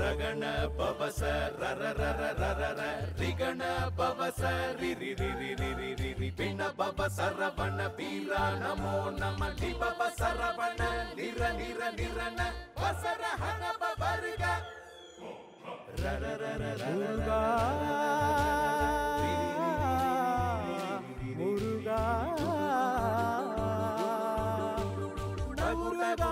ರಗಣ ಪವಸ ರರ ರರ ರರ ರ ರಿಗಣ ಪವಸ ರಿ ರಿ ರಿ ರಿ ರಿ ರಿ ರಿ ರಿ ಪಿಣ ಪವ ಸರವಣ ವೀರ ನಮೋ ನಮ ಲಿ ಪವ ಸರವಣ ನಿರ ನಿರ ನಿರನ ವಸರ ಹನ ಪವರ್ಗ ರರ ರರ ರರ മുരുകാ മുരുകാ മുരുകാ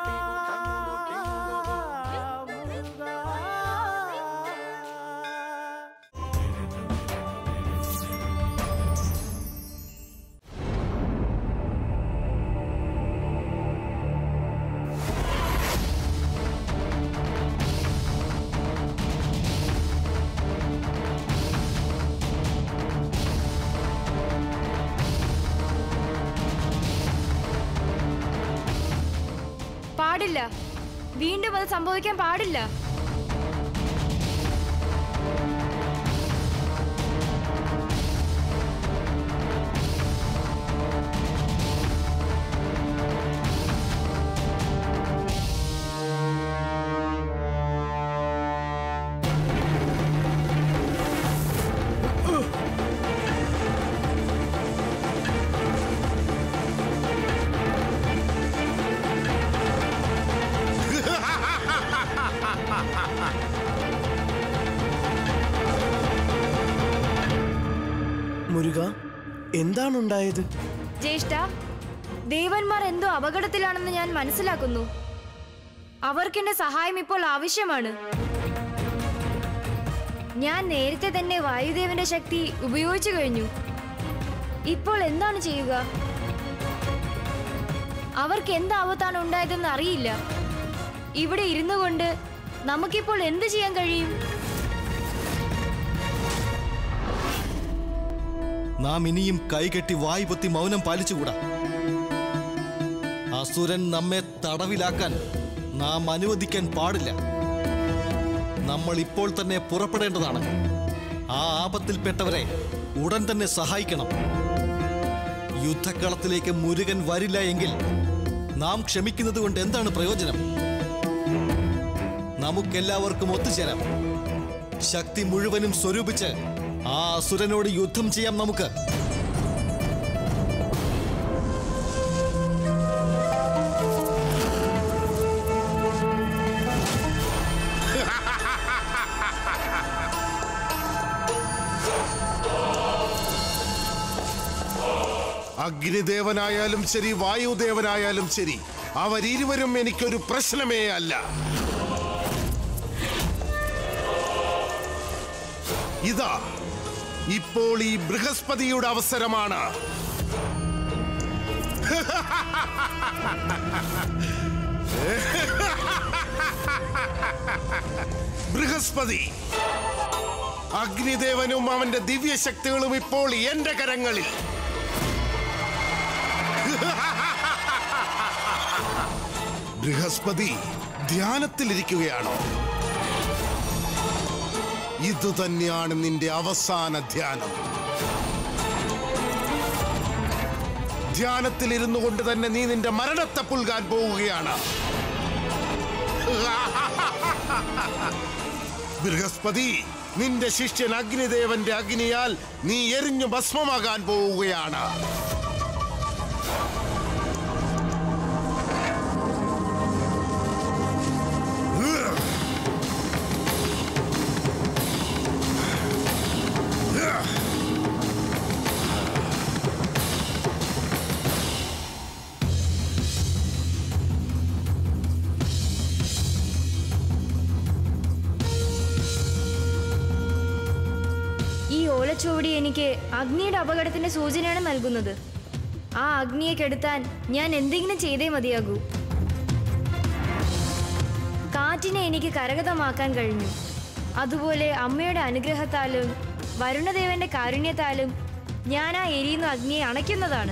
മുരുകാ പാടില്ല വീണ്ടും അത് സംഭവിക്കാൻ പാടില്ല മുരുക എന്താണുണ്ടായത് ജ്യേഷ്ഠ ദേവന്മാർ എന്തോ അപകടത്തിലാണെന്ന് ഞാൻ മനസ്സിലാക്കുന്നു അവർക്കെന്റെ സഹായം ഇപ്പോൾ ആവശ്യമാണ് ഞാൻ നേരത്തെ തന്നെ വായുദേവന്റെ ശക്തി ഉപയോഗിച്ചു കഴിഞ്ഞു ഇപ്പോൾ എന്താണ് ചെയ്യുക അവർക്ക് എന്ത് ആപത്താണ് ഉണ്ടായതെന്ന് അറിയില്ല ഇവിടെ ഇരുന്നു കൊണ്ട് നമുക്കിപ്പോൾ എന്ത് ചെയ്യാൻ കഴിയും നാം ഇനിയും കൈകെട്ടി വായു പൊത്തി മൗനം പാലിച്ചുകൂടാ അസുരൻ നമ്മെ തടവിലാക്കാൻ നാം അനുവദിക്കാൻ പാടില്ല നമ്മൾ ഇപ്പോൾ തന്നെ പുറപ്പെടേണ്ടതാണ് ആ ആപത്തിൽപ്പെട്ടവരെ ഉടൻ തന്നെ സഹായിക്കണം യുദ്ധക്കളത്തിലേക്ക് മുരുകൻ വരില്ല എങ്കിൽ നാം ക്ഷമിക്കുന്നത് കൊണ്ട് എന്താണ് പ്രയോജനം നമുക്കെല്ലാവർക്കും ഒത്തുചേരാം ശക്തി മുഴുവനും സ്വരൂപിച്ച് ആ അസുരനോട് യുദ്ധം ചെയ്യാം നമുക്ക് അഗ്നിദേവനായാലും ശരി വായുദേവനായാലും ശരി അവരിരുവരും എനിക്കൊരു പ്രശ്നമേ അല്ല ഇതാ ഇപ്പോൾ ഈ ബൃഹസ്പതിയുടെ അവസരമാണ് ബൃഹസ്പതി അഗ്നിദേവനും അവന്റെ ദിവ്യശക്തികളും ഇപ്പോൾ എന്റെ കരങ്ങളിൽ ബൃഹസ്പതി ധ്യാനത്തിലിരിക്കുകയാണോ ഇതുതന്നെയാണ് നിന്റെ അവസാന ധ്യാനം ധ്യാനത്തിലിരുന്നു കൊണ്ട് തന്നെ നീ നിന്റെ മരണത്തെ പുൽകാൻ പോവുകയാണ് ബൃഹസ്പതി നിന്റെ ശിഷ്യൻ അഗ്നിദേവന്റെ അഗ്നിയാൽ നീ എരിഞ്ഞു ഭസ്മമാകാൻ പോവുകയാണ് ഈ ഓലച്ചുവടി എനിക്ക് അഗ്നിയുടെ അപകടത്തിന്റെ സൂചനയാണ് നൽകുന്നത് ആ അഗ്നിയെ കെടുത്താൻ ഞാൻ എന്തെങ്കിലും ചെയ്തേ മതിയാകൂ കാറ്റിനെ എനിക്ക് കരഗതമാക്കാൻ കഴിഞ്ഞു അതുപോലെ അമ്മയുടെ അനുഗ്രഹത്താലും വരുണദേവന്റെ കാരുണ്യത്താലും ഞാൻ ആ എരിയുന്ന അഗ്നിയെ അണയ്ക്കുന്നതാണ്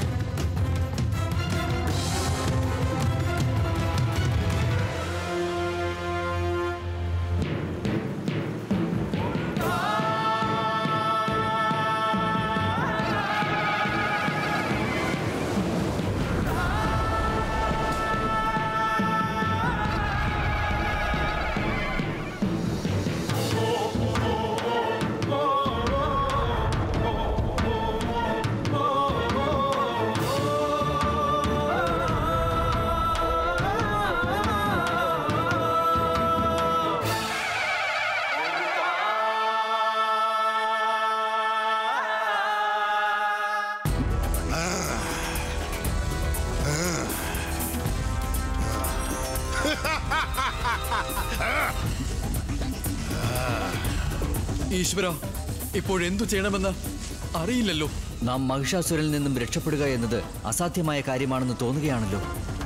ഈശ്വര ഇപ്പോഴെന്തു ചെയ്യണമെന്ന് അറിയില്ലല്ലോ നാം മഹിഷാസുരനിൽ നിന്നും രക്ഷപ്പെടുക എന്നത് അസാധ്യമായ കാര്യമാണെന്ന് തോന്നുകയാണല്ലോ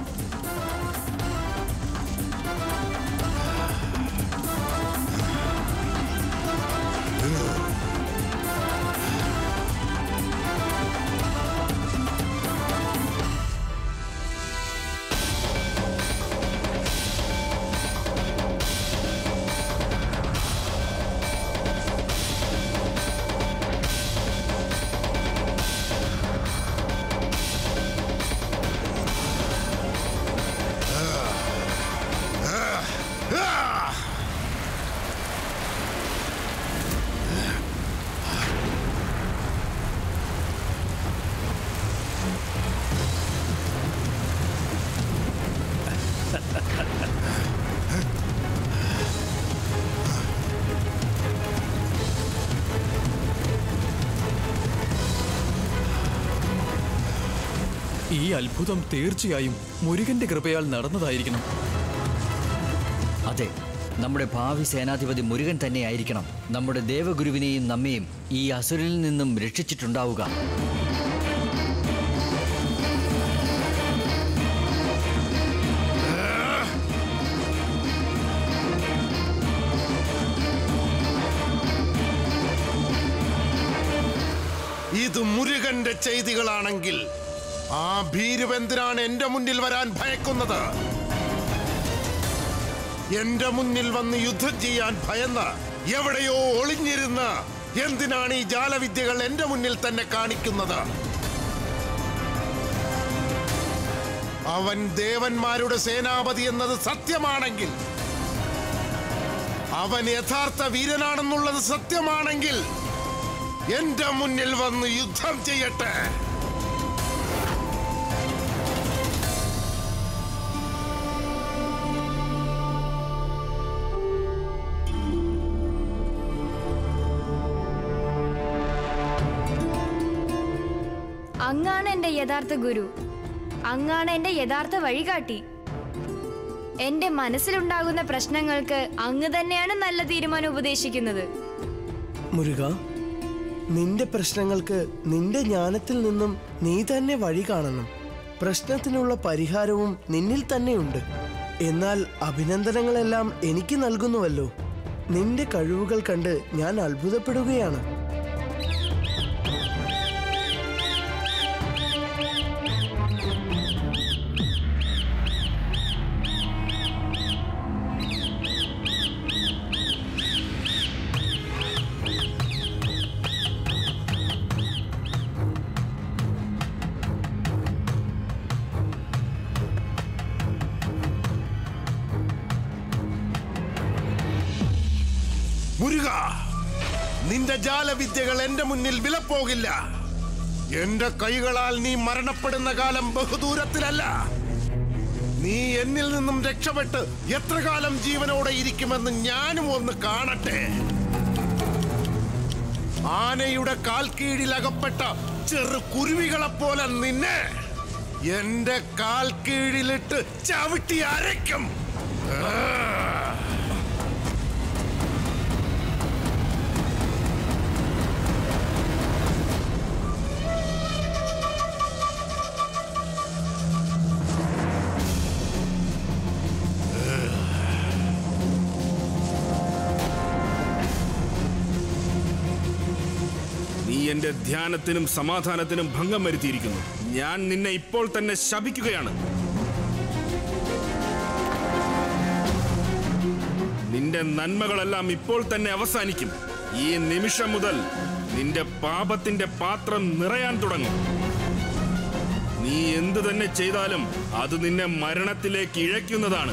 ഈ അത്ഭുതം തീർച്ചയായും മുരുകന്റെ കൃപയാൽ നടന്നതായിരിക്കണം അതെ നമ്മുടെ ഭാവി സേനാധിപതി മുരുകൻ തന്നെയായിരിക്കണം നമ്മുടെ ദേവഗുരുവിനെയും നമ്മെയും ഈ അസുരനിൽ നിന്നും രക്ഷിച്ചിട്ടുണ്ടാവുക ഇത് മുരുകന്റെ ചെയ്തികളാണെങ്കിൽ ആ ഭീരുവെന്തിനാണ് എന്റെ മുന്നിൽ വരാൻ ഭയക്കുന്നത് എന്റെ മുന്നിൽ വന്ന് യുദ്ധം ചെയ്യാൻ ഭയന്ന് എവിടെയോ ഒളിഞ്ഞിരുന്ന് എന്തിനാണ് ഈ ജാലവിദ്യകൾ എന്റെ മുന്നിൽ തന്നെ കാണിക്കുന്നത് അവൻ ദേവന്മാരുടെ സേനാപതി എന്നത് സത്യമാണെങ്കിൽ അവൻ യഥാർത്ഥ വീരനാണെന്നുള്ളത് സത്യമാണെങ്കിൽ എന്റെ മുന്നിൽ വന്ന് യുദ്ധം ചെയ്യട്ടെ അങ്ങാണ് എന്റെ യഥാർത്ഥ ഗുരു അങ്ങാണ് എന്റെ യഥാർത്ഥ വഴികാട്ടി എന്റെ മനസ്സിലുണ്ടാകുന്ന പ്രശ്നങ്ങൾക്ക് അങ്ങ് തന്നെയാണ് നല്ല തീരുമാനം ഉപദേശിക്കുന്നത് മുരുക നിന്റെ പ്രശ്നങ്ങൾക്ക് നിന്റെ ജ്ഞാനത്തിൽ നിന്നും നീ തന്നെ വഴി കാണണം പ്രശ്നത്തിനുള്ള പരിഹാരവും നിന്നിൽ തന്നെയുണ്ട് എന്നാൽ അഭിനന്ദനങ്ങളെല്ലാം എനിക്ക് നൽകുന്നുവല്ലോ നിന്റെ കഴിവുകൾ കണ്ട് ഞാൻ അത്ഭുതപ്പെടുകയാണ് മുരുക നിന്റെ ജാലവിദ്യകൾ എന്റെ മുന്നിൽ വിലപ്പോകില്ല എന്റെ കൈകളാൽ നീ മരണപ്പെടുന്ന കാലം ബഹുദൂരത്തിലല്ല നീ എന്നിൽ നിന്നും രക്ഷപ്പെട്ട് എത്ര കാലം ജീവനോടെ ഇരിക്കുമെന്ന് ഞാനും ഒന്ന് കാണട്ടെ ആനയുടെ കാൽ കീഴിൽ അകപ്പെട്ട ചെറു കുരുവികളെ പോലെ നിന്നെ എന്റെ കാൽ കീഴിലിട്ട് ചവിട്ടി അരയ്ക്കും ആ നീ എന്റെ ധ്യാനത്തിനും സമാധാനത്തിനും ഭംഗം വരുത്തിയിരിക്കുന്നു ഞാൻ നിന്നെ ഇപ്പോൾ തന്നെ ശപിക്കുകയാണ് നിന്റെ നന്മകളെല്ലാം ഇപ്പോൾ തന്നെ അവസാനിക്കും ഈ നിമിഷം മുതൽ നിന്റെ പാപത്തിന്റെ പാത്രം നിറയാൻ തുടങ്ങും നീ എന്തു തന്നെ ചെയ്താലും അത് നിന്നെ മരണത്തിലേക്ക് ഇഴയ്ക്കുന്നതാണ്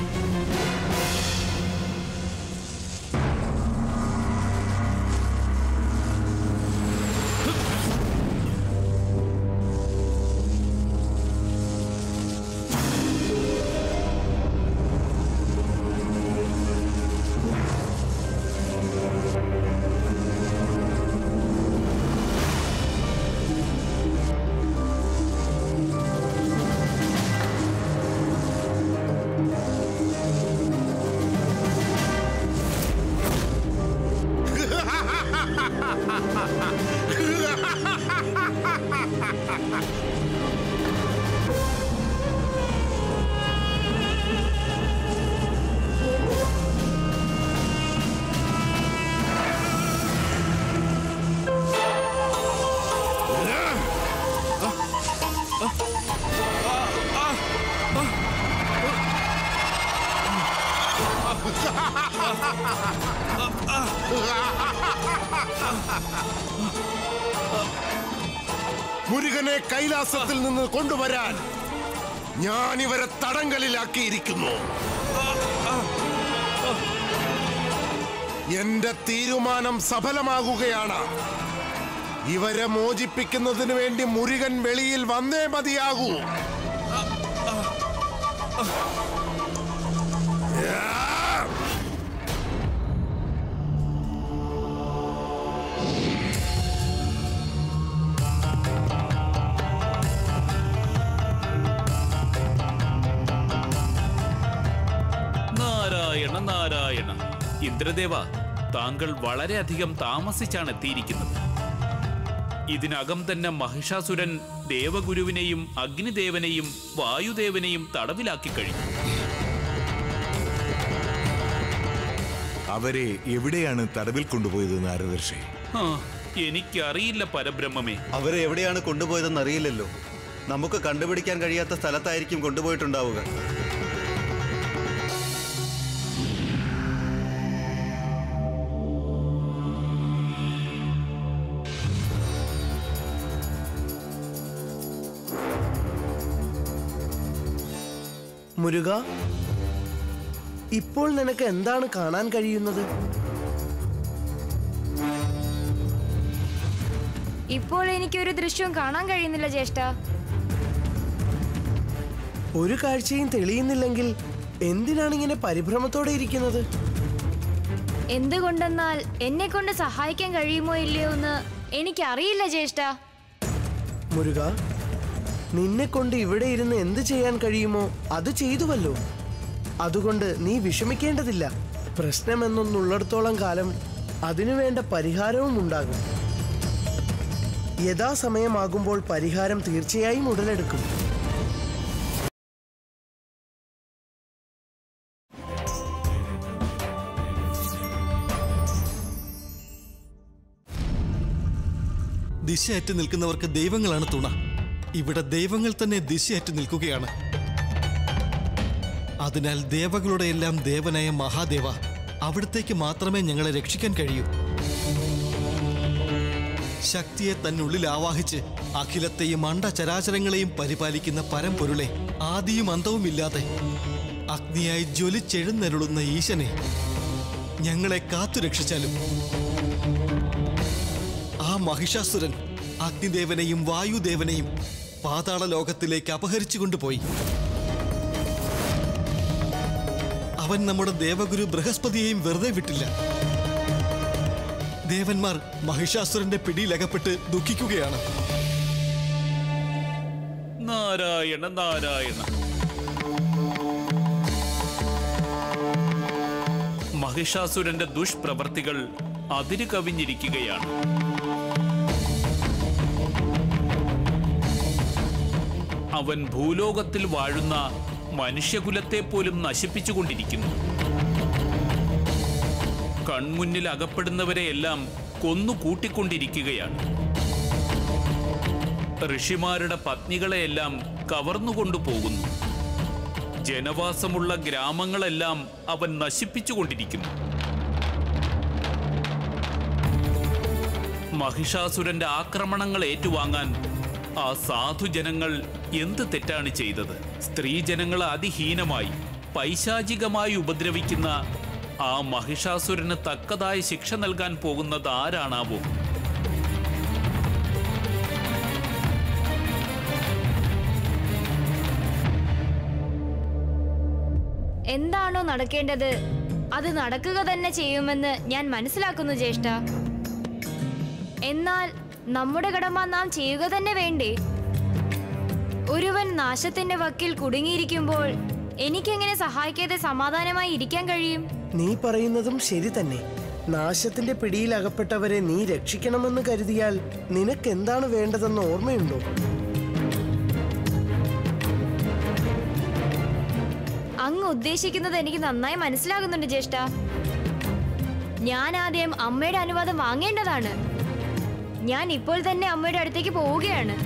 മുരുകനെ കൈലാസത്തിൽ നിന്ന് കൊണ്ടുവരാൻ ഞാൻ ഇവരെ തടങ്കലിലാക്കിയിരിക്കുന്നു എന്റെ തീരുമാനം സഫലമാകുകയാണ് ഇവരെ മോചിപ്പിക്കുന്നതിന് വേണ്ടി മുരുകൻ വെളിയിൽ വന്നേ മതിയാകൂ നാരായണ നാരായണ ഇന്ദ്രദേവ താങ്കൾ വളരെയധികം താമസിച്ചാണ് എത്തിയിരിക്കുന്നത് ഇതിനകം തന്നെ മഹിഷാസുരൻ ദേവഗുരുവിനെയും അഗ്നിദേവനെയും വായുദേവനെയും തടവിലാക്കി കഴിഞ്ഞു അവരെ എവിടെയാണ് തടവിൽ കൊണ്ടുപോയത് നാരദർശി ആ, എനിക്കറിയില്ല പരബ്രഹ്മമേ അവരെ എവിടെയാണ് കൊണ്ടുപോയതെന്ന് അറിയില്ലല്ലോ നമുക്ക് കണ്ടുപിടിക്കാൻ കഴിയാത്ത സ്ഥലത്തായിരിക്കും കൊണ്ടുപോയിട്ടുണ്ടാവുക മുരുക ഇപ്പോൾ നിനക്ക് എന്താണ് കാണാൻ കഴിയുന്നത് ഇപ്പോൾ എനിക്കൊരു ദൃശ്യവും കാണാൻ കഴിയുന്നില്ല ജ്യേഷ്ഠ ഒരു കാഴ്ചയും തെളിയുന്നില്ലെങ്കിൽ എന്തിനാണ് ഇങ്ങനെ പരിഭ്രമത്തോടെ ഇരിക്കുന്നത് എന്തുകൊണ്ടെന്നാൽ എന്നെ കൊണ്ട് സഹായിക്കാൻ കഴിയുമോ ഇല്ലയോ എന്ന് എനിക്കറിയില്ല ജ്യേഷ്ഠ മുരുക നിന്നെ കൊണ്ട് ഇവിടെ ഇരുന്ന് എന്ത് ചെയ്യാൻ കഴിയുമോ അത് ചെയ്തുവല്ലോ അതുകൊണ്ട് നീ വിഷമിക്കേണ്ടതില്ല പ്രശ്നമെന്നൊന്നുള്ളിടത്തോളം കാലം അതിനുവേണ്ട പരിഹാരവും ഉണ്ടാകും യഥാസമയമാകുമ്പോൾ പരിഹാരം തീർച്ചയായും ഉടലെടുക്കും ദിശയറ്റ് നിൽക്കുന്നവർക്ക് ദൈവങ്ങളാണ് തുണ ഇവിടെ ദൈവങ്ങൾ തന്നെ ദിശയറ്റ് നിൽക്കുകയാണ് അതിനാൽ ദേവകളുടെ എല്ലാം ദേവനായ മഹാദേവ അവിടത്തേക്ക് മാത്രമേ ഞങ്ങളെ രക്ഷിക്കാൻ കഴിയൂ ശക്തിയെ തന്നുള്ളിൽ ആവാഹിച്ച് അഖിലത്തെയും അണ്ടചരാചരങ്ങളെയും പരിപാലിക്കുന്ന പരമ്പൊരുളെ ആദിയും അന്തവുമില്ലാതെ അഗ്നിയായി ജ്വലിച്ചെഴുന്നരുളുന്ന ഈശനെ ഞങ്ങളെ കാത്തുരക്ഷിച്ചാലും ആ മഹിഷാസുരൻ അഗ്നിദേവനെയും വായുദേവനെയും പാതാള ലോകത്തിലേക്ക് അപഹരിച്ചു കൊണ്ടുപോയി അവൻ നമ്മുടെ ദേവഗുരു ബൃഹസ്പതിയെയും വെറുതെ വിട്ടില്ല ദേവന്മാർ മഹിഷാസുരന്റെ പിടിയിലകപ്പെട്ട് ദുഃഖിക്കുകയാണ് നാരായണ നാരായണ മഹിഷാസുരന്റെ ദുഷ്പ്രവർത്തികൾ അതിര് കവിഞ്ഞിരിക്കുകയാണ് അവൻ ഭൂലോകത്തിൽ വാഴുന്ന മനുഷ്യകുലത്തെ പോലും നശിപ്പിച്ചുകൊണ്ടിരിക്കുന്നു കൺമുന്നിൽ അകപ്പെടുന്നവരെയെല്ലാം കൊന്നു കൂട്ടിക്കൊണ്ടിരിക്കുകയാണ് ഋഷിമാരുടെ പത്നികളെയെല്ലാം കവർന്നുകൊണ്ടു പോകുന്നു ജനവാസമുള്ള ഗ്രാമങ്ങളെല്ലാം അവൻ നശിപ്പിച്ചുകൊണ്ടിരിക്കുന്നു മഹിഷാസുരന്റെ ആക്രമണങ്ങൾ ഏറ്റുവാങ്ങാൻ ആ സാധുജനങ്ങൾ എന്ത് തെറ്റാണ് ചെയ്തത് സ്ത്രീജനങ്ങളെ അതിഹീനമായി പൈശാചികമായി ഉപദ്രവിക്കുന്ന ആ മഹിഷാസുരന് തക്കതായ ശിക്ഷ നൽകാൻ പോകുന്നത് ആരാണാവോ എന്താണോ നടക്കേണ്ടത് അത് നടക്കുക തന്നെ ചെയ്യുമെന്ന് ഞാൻ മനസ്സിലാക്കുന്നു ജ്യേഷ്ഠ എന്നാൽ നമ്മുടെ കടമ നാം ചെയ്യുക തന്നെ വേണ്ടേ ഒരുവൻ നാശത്തിന്റെ വക്കിൽ കുടുങ്ങിയിരിക്കുമ്പോൾ എനിക്കെങ്ങനെ സഹായിക്കാതെ സമാധാനമായി ഇരിക്കാൻ കഴിയും നീ പറയുന്നതും ശരി തന്നെ നാശത്തിന്റെ പിടിയിൽ അകപ്പെട്ടവരെ നീ രക്ഷിക്കണമെന്ന് കരുതിയാൽ നിനക്ക് എന്താണ് വേണ്ടതെന്ന് ഓർമ്മയുണ്ടോ അങ്ങ് ഉദ്ദേശിക്കുന്നത് എനിക്ക് നന്നായി മനസ്സിലാകുന്നുണ്ട് ജ്യേഷ്ഠ ഞാൻ ആദ്യം അമ്മയുടെ അനുവാദം വാങ്ങേണ്ടതാണ് ഞാൻ ഇപ്പോൾ തന്നെ അമ്മയുടെ അടുത്തേക്ക് പോവുകയാണ്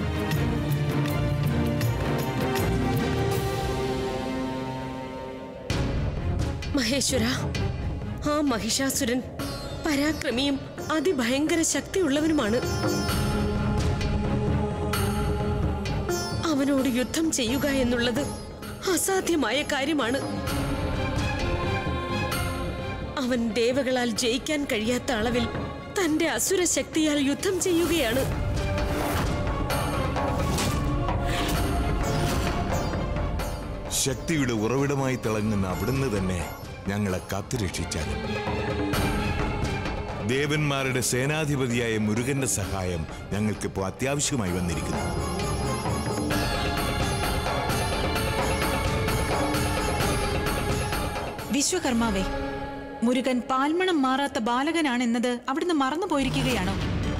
മഹേശ്വര ആ മഹിഷാസുരൻ പരാക്രമിയും അതിഭയങ്കര ശക്തിയുള്ളവനുമാണ് അവനോട് യുദ്ധം ചെയ്യുക എന്നുള്ളത് അസാധ്യമായ കാര്യമാണ് അവൻ ദേവകളാൽ ജയിക്കാൻ കഴിയാത്ത അളവിൽ തന്റെ അസുര ശക്തിയാൽ യുദ്ധം ചെയ്യുകയാണ് ശക്തിയുടെ ഉറവിടമായി തിളങ്ങുന്ന അവിടുന്ന് തന്നെ ഞങ്ങളെ കാത്തുരക്ഷിച്ചാലും ദേവന്മാരുടെ സേനാധിപതിയായ മുരുകന്റെ സഹായം ഞങ്ങൾക്കിപ്പോൾ അത്യാവശ്യമായി വന്നിരിക്കുന്നു വിശ്വകർമാവേ മുരുകൻ പാൽമണം മാറാത്ത ബാലകനാണെന്നത് അവിടുന്ന് മറന്നു പോയിരിക്കുകയാണോ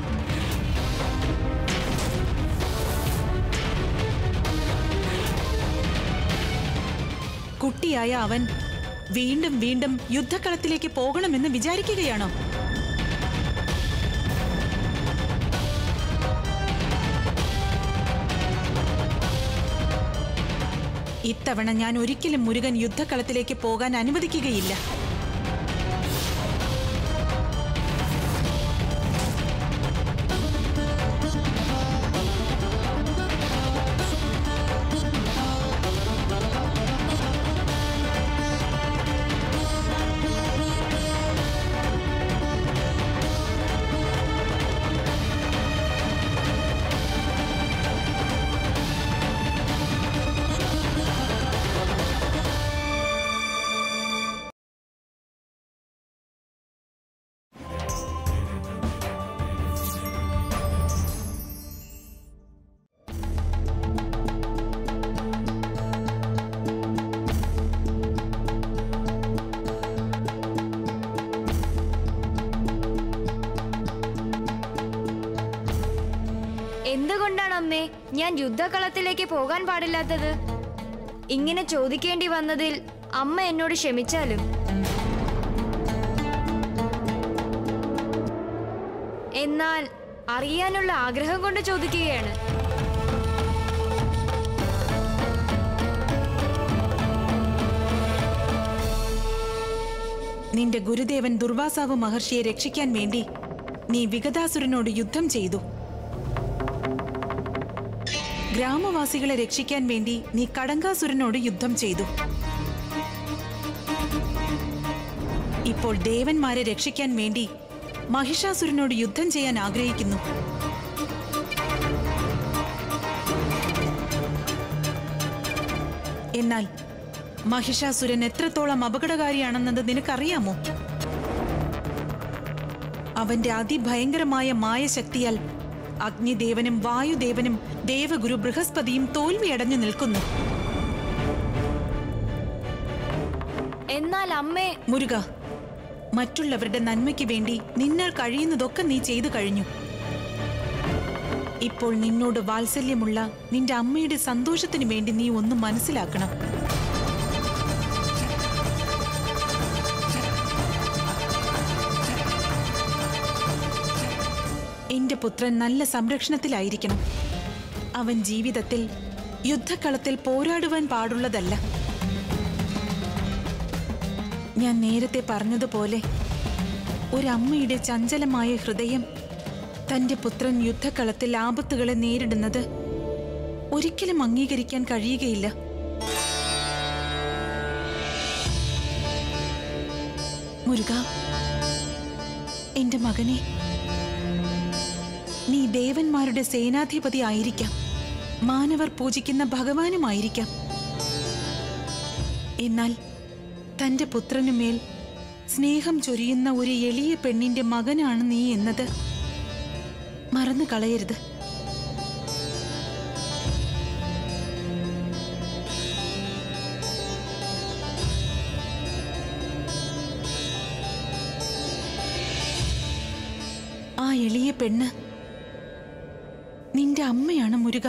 കുട്ടിയായ അവൻ വീണ്ടും വീണ്ടും യുദ്ധക്കളത്തിലേക്ക് പോകണമെന്ന് വിചാരിക്കുകയാണോ ഇത്തവണ ഞാൻ ഒരിക്കലും മുരുകൻ യുദ്ധക്കളത്തിലേക്ക് പോകാൻ അനുവദിക്കുകയില്ല എന്തുകൊണ്ടാണ് അമ്മേ ഞാൻ യുദ്ധകളത്തിലേക്ക് പോകാൻ പാടില്ലാത്തത് ഇങ്ങനെ ചോദിക്കേണ്ടി വന്നതിൽ അമ്മ എന്നോട് ക്ഷമിച്ചാലും എന്നാൽ അറിയാനുള്ള ആഗ്രഹം കൊണ്ട് ചോദിക്കുകയാണ് നിന്റെ ഗുരുദേവൻ ദുർവാസാവ് മഹർഷിയെ രക്ഷിക്കാൻ വേണ്ടി നീ വിഗതാസുരനോട് യുദ്ധം ചെയ്തു ഗ്രാമവാസികളെ രക്ഷിക്കാൻ വേണ്ടി നീ കടങ്കാസുരനോട് യുദ്ധം ചെയ്തു ഇപ്പോൾ ദേവന്മാരെ രക്ഷിക്കാൻ വേണ്ടി മഹിഷാസുരനോട് യുദ്ധം ചെയ്യാൻ ആഗ്രഹിക്കുന്നു എന്നാൽ മഹിഷാസുരൻ എത്രത്തോളം അപകടകാരിയാണെന്നത് നിനക്കറിയാമോ അവന്റെ അതിഭയങ്കരമായ മായശക്തിയാൽ അഗ്നിദേവനും വായുദേവനും ദേവഗുരു ബൃഹസ്പതിയും തോൽവിയടഞ്ഞു നിൽക്കുന്നു എന്നാൽ അമ്മേ മുരുക മറ്റുള്ളവരുടെ നന്മയ്ക്ക് വേണ്ടി നിന്നാൽ കഴിയുന്നതൊക്കെ നീ ചെയ്തു കഴിഞ്ഞു ഇപ്പോൾ നിന്നോട് വാത്സല്യമുള്ള നിന്റെ അമ്മയുടെ സന്തോഷത്തിന് വേണ്ടി നീ ഒന്ന് മനസ്സിലാക്കണം എന്റെ പുത്രൻ നല്ല സംരക്ഷണത്തിലായിരിക്കണം അവൻ ജീവിതത്തിൽ യുദ്ധക്കളത്തിൽ പോരാടുവാൻ പാടുള്ളതല്ല ഞാൻ നേരത്തെ പറഞ്ഞതുപോലെ ഒരമ്മയുടെ ചഞ്ചലമായ ഹൃദയം തന്റെ പുത്രൻ യുദ്ധക്കളത്തിൽ ആപത്തുകളെ നേരിടുന്നത് ഒരിക്കലും അംഗീകരിക്കാൻ കഴിയുകയില്ല മുരുക എന്റെ മകനെ നീ ദേവന്മാരുടെ സേനാധിപതി ആയിരിക്കാം മാനവർ പൂജിക്കുന്ന ഭഗവാനുമായിരിക്കാം എന്നാൽ തന്റെ പുത്രനുമേൽ സ്നേഹം ചൊരിയുന്ന ഒരു എളിയ പെണ്ണിന്റെ മകനാണ് നീ എന്നത് മറന്നു കളയരുത് ആ എളിയ പെണ്ണ് നിന്റെ അമ്മയാണ് മുരുക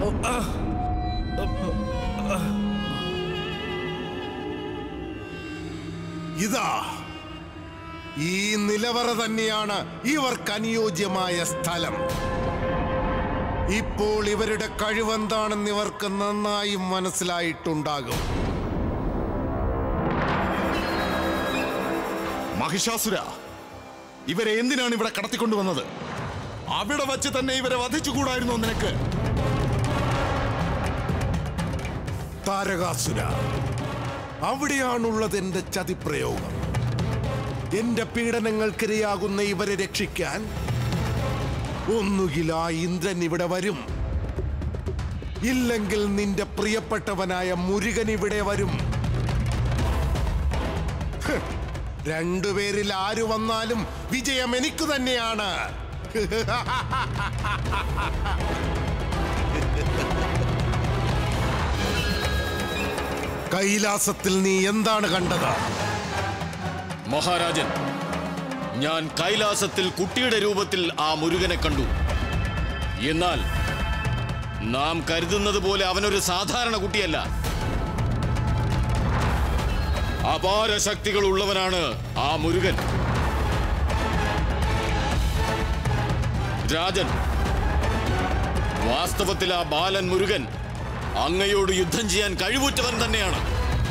ഇതാ ഈ നിലവറ തന്നെയാണ് ഇവർക്ക് അനുയോജ്യമായ സ്ഥലം ഇപ്പോൾ ഇവരുടെ കഴിവെന്താണെന്ന് ഇവർക്ക് നന്നായി മനസ്സിലായിട്ടുണ്ടാകും മഹിഷാസുര ഇവരെ എന്തിനാണ് ഇവിടെ കടത്തിക്കൊണ്ടുവന്നത് അവിടെ വച്ച് തന്നെ ഇവരെ വധിച്ചുകൂടായിരുന്നോ നിനക്ക് താരകാസുര അവിടെയാണുള്ളത് എന്റെ ചതിപ്രയോഗം എന്റെ പീഡനങ്ങൾക്കിരയാകുന്ന ഇവരെ രക്ഷിക്കാൻ ഒന്നുകിൽ ആ ഇന്ദ്രൻ ഇവിടെ വരും ഇല്ലെങ്കിൽ നിന്റെ പ്രിയപ്പെട്ടവനായ മുരുകൻ ഇവിടെ വരും ഹ്, രണ്ടുപേരിൽ ആര് വന്നാലും വിജയം എനിക്ക് തന്നെയാണ് കൈലാസത്തിൽ നീ എന്താണ് കണ്ടത് മഹാരാജൻ ഞാൻ കൈലാസത്തിൽ കുട്ടിയുടെ രൂപത്തിൽ ആ മുരുകനെ കണ്ടു എന്നാൽ നാം കരുതുന്നത് പോലെ അവനൊരു സാധാരണ കുട്ടിയല്ല അപാര ശക്തികൾ ഉള്ളവനാണ് ആ മുരുകൻ രാജൻ വാസ്തവത്തിൽ ആ ബാലൻ മുരുകൻ അങ്ങയോട് യുദ്ധം ചെയ്യാൻ കഴിവുറ്റവൻ തന്നെയാണ്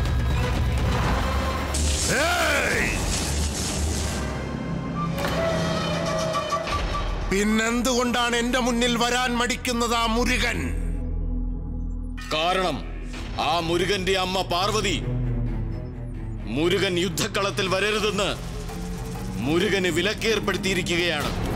പിന്നെന്തുകൊണ്ടാണ് എന്റെ മുന്നിൽ വരാൻ മടിക്കുന്നത് ആ മുരുകൻ കാരണം ആ മുരുകന്റെ അമ്മ പാർവതി മുരുകൻ യുദ്ധക്കളത്തിൽ വരരുതെന്ന് മുരുകന് വിലക്കേർപ്പെടുത്തിയിരിക്കുകയാണ്